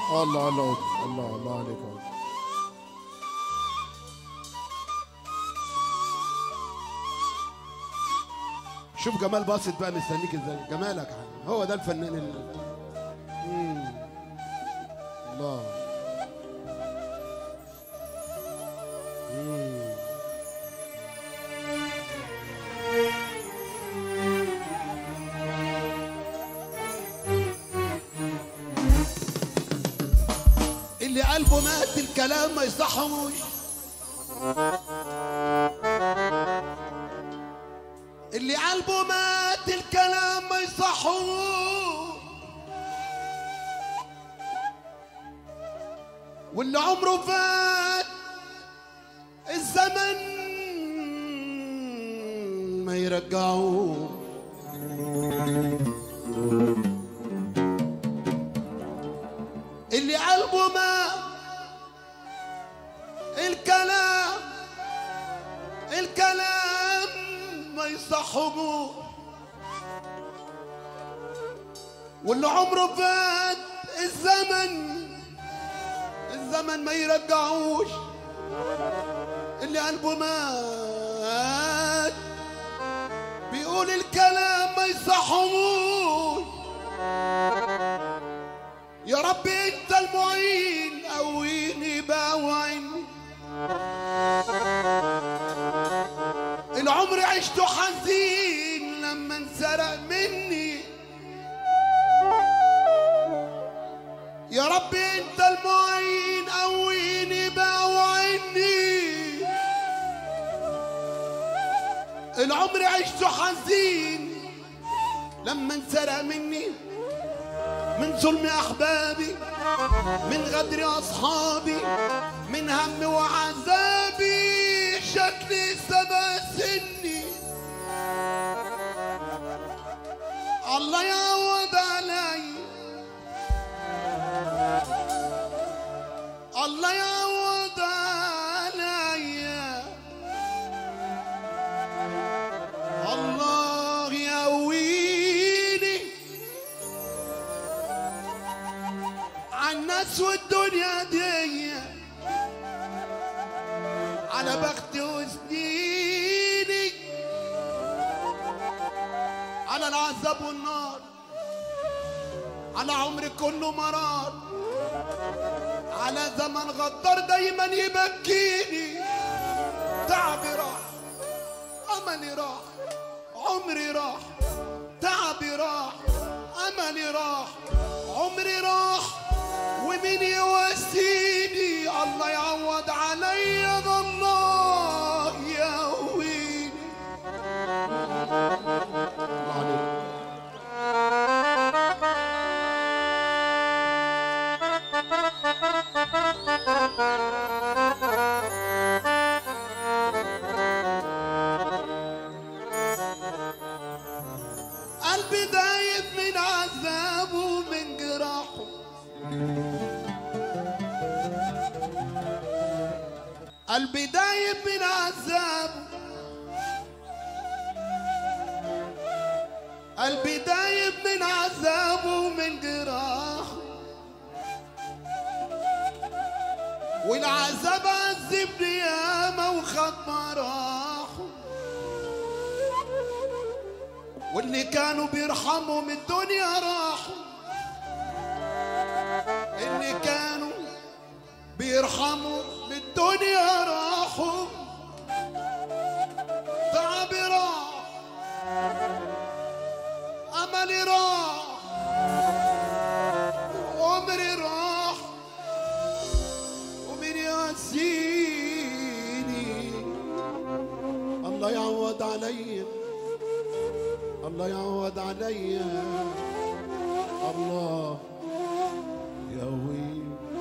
الله الله الله الله عليك يا عود. شوف جمال باسط بقى مستنيك ازاي جمالك يا حبيبي. هو ده الفنان اللي مم. الله مم. اللي قلبه مات الكلام ما يصحوش اللي قلبه مات الكلام ما يصحوش واللي عمره فات الزمن ما يرجعوه اللي قلبه ما الكلام الكلام ما يصحبوش واللي عمره فات الزمن الزمن ما يرجعوش اللي قلبه مات بيقول الكلام ما يصحبوش يا رب انت المعين قويني بقى وعيني العمر عشته حزين لما انسرق مني يا رب انت المعين قويني بقى وعيني العمر عشته حزين لما انسرق مني من ظلم احبابي من غدر اصحابي من هم وعذابي شكلي سما سني الله يعوض علي الله يعوض علي الله يقويني عالناس والدنيا دي على بختي وسنيني على العذاب والنار على عمري كله مرار على زمن غدار دايما يبكيني تعبي راح املي راح عمري راح تعبي راح املي راح عمري راح ومين يواسيني الله يعوض عليا ده الله يقويني الله عليك قلبي دايب من عذابه ومن جراحه قلبي دايب من عذابه قلبي دايب من عذابه ومن جراحه والعذاب عذبني ياما وخد مراحه واللي كانوا بيرحموا من الدنيا راحوا اللي كانوا بيرحموا من الدنيا راحوا تعبي راح املي راح عمري راح ومين يواسيني الله يعوض عليا الله يعوض عليا الله يقوي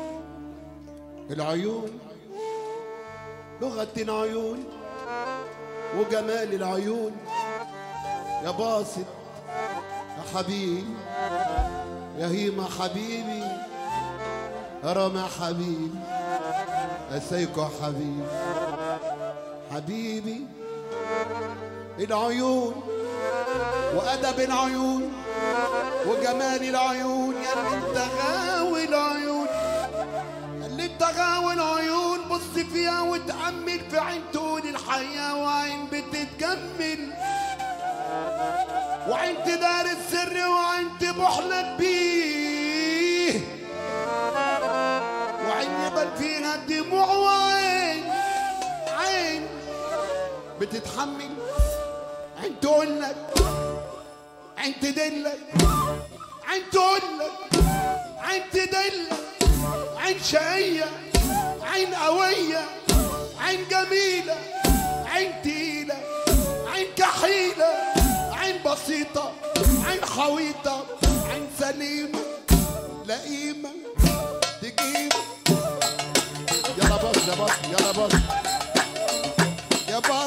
العيون لغة العيون وجمال العيون يا باسط يا حبيبي يا هيما حبيبي يا رامي حبيبي يا سيكو حبيبي حبيبي العيون وأدب العيون وجمال العيون يا اللي انت غاوي العيون تغاوى العيون بص فيها وتأمل في عين تقول الحياة وعين بتتجمل وعين تدار السر وعين تبحلك بيه وعين يبل فيها الدموع وعين عين بتتحمل عين تقول لك عين تدلك عين تقول لك عين تدلك عين شقية عين قوية عين جميلة عين تقيلة عين كحيلة عين بسيطة عين حويطة عين سليمة لئيمة تجيب يلا باص يا باص يلا باص يا باص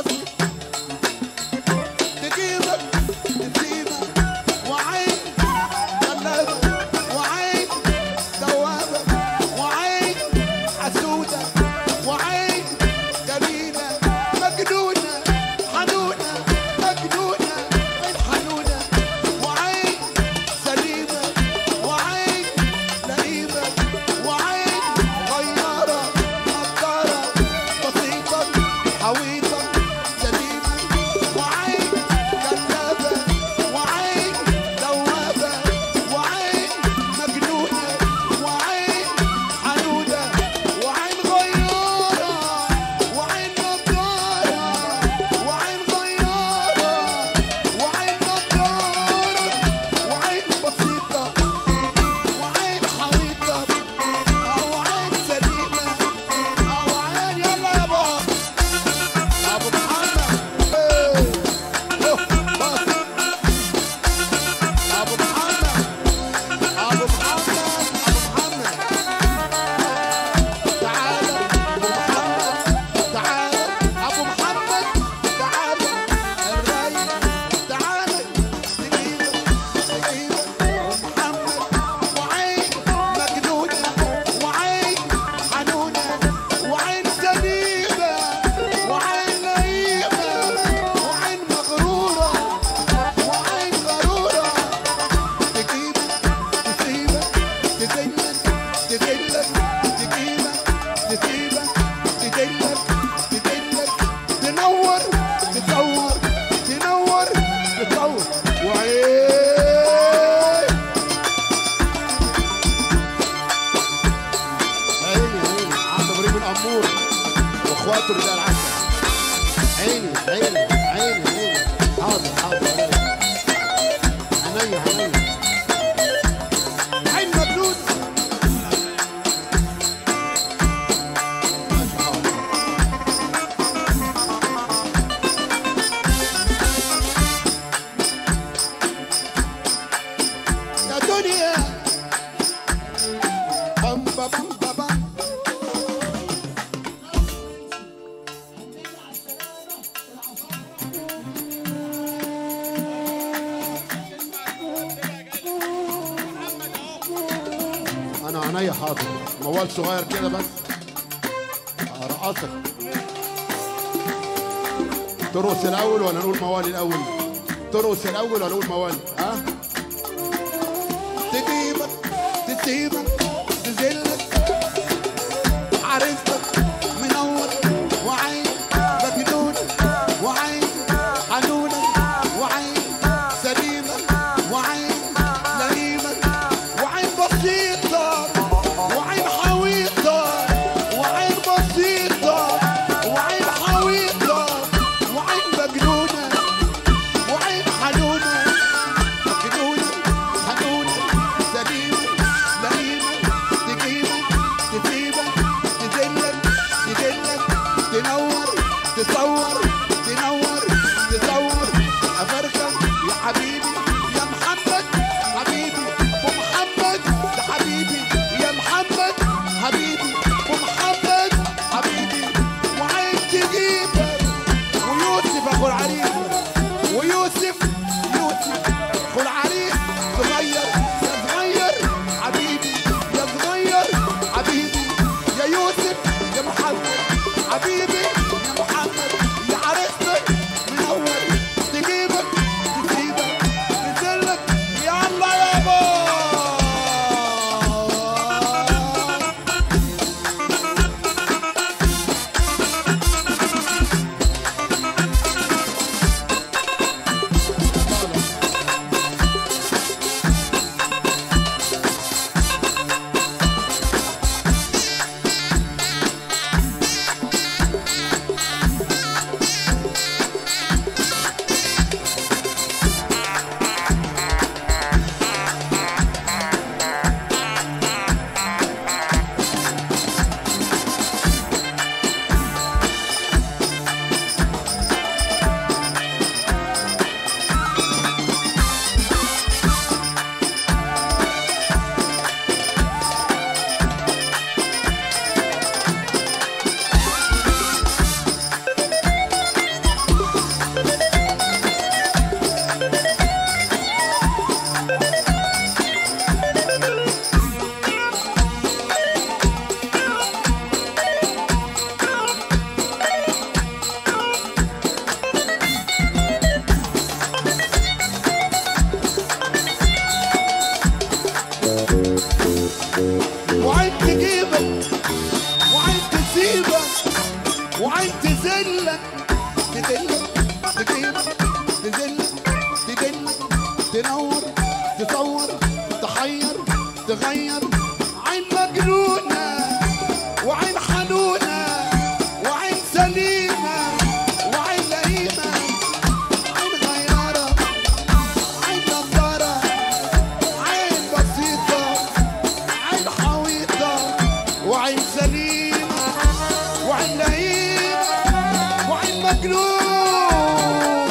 تجيبك تسيبك وعين غلابة وعين دوابة وعين حسودة وعين جميلة مجنونة حنونة مجنونة عين حنونة وعين سليمة وعين لئيمة وعين غيارة نضارة بسيطة حويطة سليمة وعين جلابة وعين دوابة وعين مجنونة وعين حنونة وعين غيارة وعين نضارة وعين غيارة وعين نضارة وعين بسيطة وعين حويطة أو عين سليمة أو عين يلا يا بابا أبو محمد إيه. أوه، بس. أبو محمد أبو محمد أبو محمد تعالى أبو محمد تعالى أبو محمد تعالى الرايق تعالى تجيبه تجيبه أبو محمد وعين مجنونة وعين حنونة وعين سليمة وعين نايمة وعين مغرورة وعين غرورة تجيبك تسيبك تذلك تذلك تجيبك تسيبك تذلك تذلك تنور تصور تنور تصور وعين عيني عيني عم ابراهيم الامور واخواته رجال عسل عيني عيني عيني عيني حاضر حاضر عيني عيني عين مجنون ماشي حاضر يا دنيا بام بام بام بام انا عينيا حاضر موال صغير كده بس ارقصك ترقص الاول ولا نقول موالي الاول ترقص الاول ولا نقول موالي ها تجيبك تسيبك تذلك عرفتك منور وعين مجنونة وعين حنونة وعين سليمة وعين لئيمة وعين بسيطة وعين حويطة وعين بسيطة وعين حويطة وعين مجنونة وعين حنونة مجنونة حنونة سليمة لئيمة تجيبك تسيبك تذلك تدلك تنور تصور تنور تصور أفركك يا حبيبي يا محمد حبيبي أبو محمد ده حبيبي تغير عين مجنونة وعين حنونة وعين سليمة وعين لئيمة عين غيارة عين نضارة عين بسيطة عين حويطة وعين سليمة وعين لئيمة وعين مجنون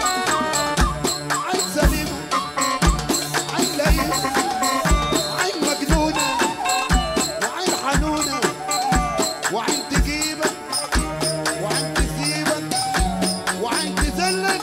عين سليمة عين لئيمة عين مجنونة وعين حنونة وعين تجيبك وعين تسيبك وعين تذلك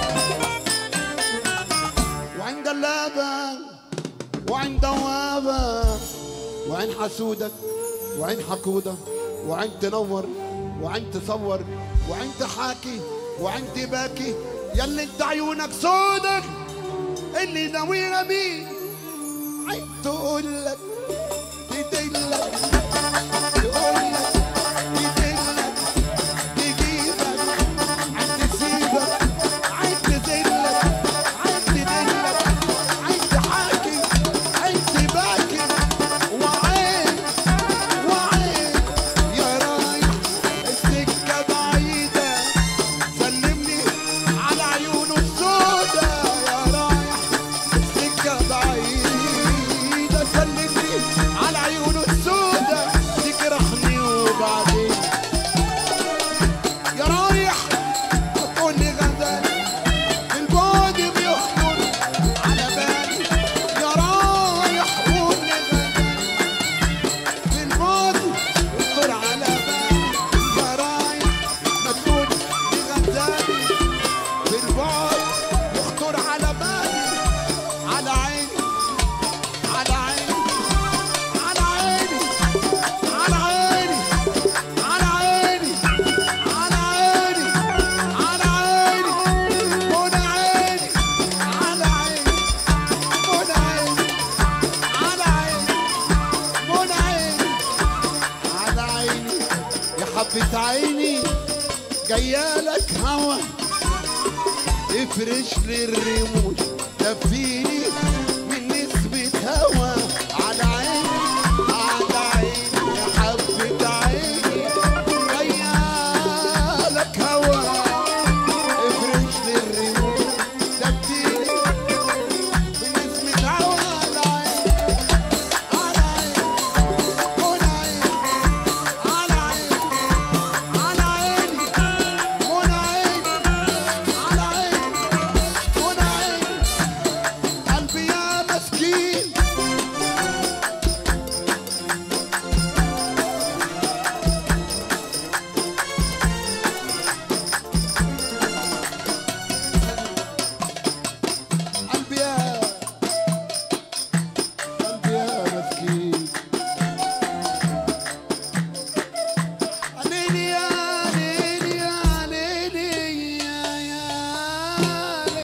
وعين جلابة وعين دوابة وعين حسودك وعين حقودة وعين تنور وعين تصور وعين تحاكي وعين تباكي يلي انت عيونك سودك اللي ناويها مين عين تقول لك تدلك تقول لك تدلك تجيبك عين تسيبك عين تذلك عين تدلك عين تحاكي عين تباكي وعين وعين يا رايح السكة بعيدة سلمني على عيونه السودا يا رايح السكة بعيدة سلمني على عيونه السودا تجرحني وبعدين يا رايح هتقول لي غزال البعد بيخطر على بالي يا رايح قول لي غزال في الماضي يخطر على بالي يا رايح ما تقول لغزالي في البعد يخطر على بالي على عيني على عيني على عيني على عيني على عيني على عيني على عيني منى عيني على عيني منى عيني على عيني منى عيني على عيني يا حبة عيني جايالك هوا افرش لي الرموش دفيني